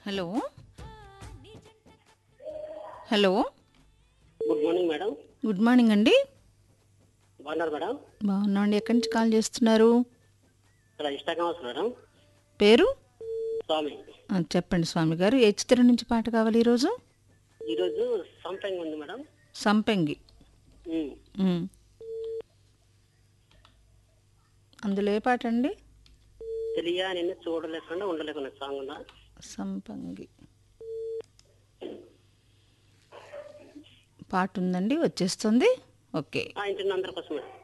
Hello hello good morning madam good morning అండి బాగున్నారు madam బాగున్నామండి ఎక్కడి నుంచి కాల్ చేస్తున్నారు ఇక్కడ ఇష్టంగా వస్తుంది మేడం పేరు స్వామి ఆ, చెప్పండి స్వామి గారు ఏ చిత్రం నుంచి పాట కావాలి ఈరోజు ఈరోజు సంథింగ్ ఉంది మేడం సంపెంగి ఉమ్. ఉమ్. అందులో ఏ పాట అండి తెలియ నిన్ను చూడలేకుండా ఉండలేకుండా సాంగ్ ఉందా సంపంగి పాట ఉందండి వచ్చేస్తుంది ఓకే ఆ ఇంటి అందరి కోసం మేడం